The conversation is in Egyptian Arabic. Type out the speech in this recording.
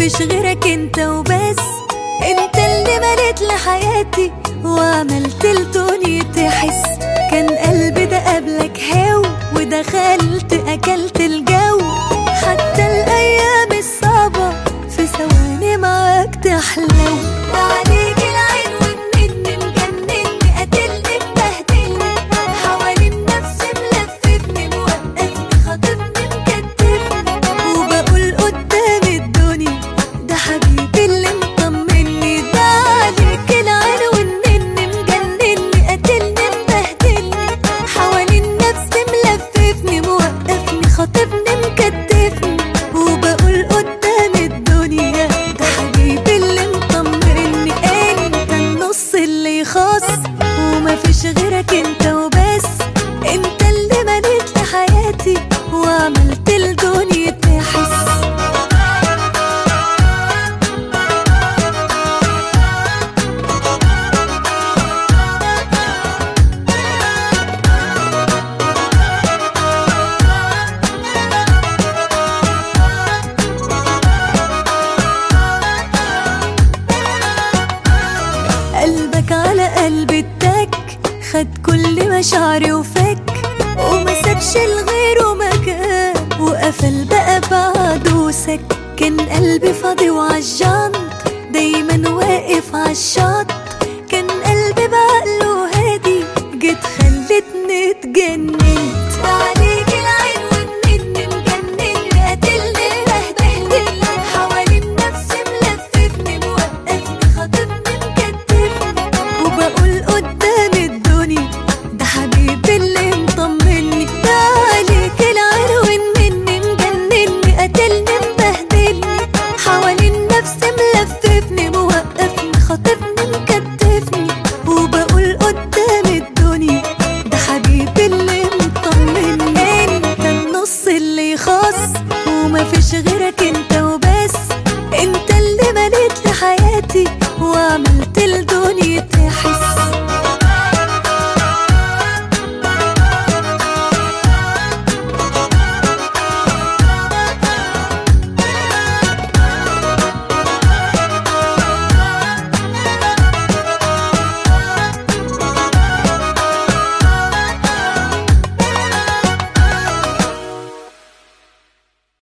مفيش غيرك انت وبس انت اللي مليت لحياتي وعملت الدنيا تحس كان قلبي ده قبلك هاو ودخلت اكلت الجو حتى الايام الصعبة في ثواني معاك تحلو عليك العين والنن مجنني قاتلني مبهدلني حوالين نفسي ملففني موقفني خاطفني مكتفني وبقول قدام الدنيا ده حبيبي اللي مطمني ده عليك العين والنن مجنني قاتلني مبهدلني حوالين نفسي ملففني موقفني خاطفني مكتفني وبقول قدام الدنيا ده حبيبي اللي مطمني انت النص اللي يخص ومفيش غيرك انت وبس انت اللي مليت لحياتي وعملت الدنيا تحس قلبك على قلبي اتك خد كل مشاعري وفك وما سابش لغيره مكان وقفل بقى بعده سك كان قلبي فاضي وعالجنط دايما واقف عالشط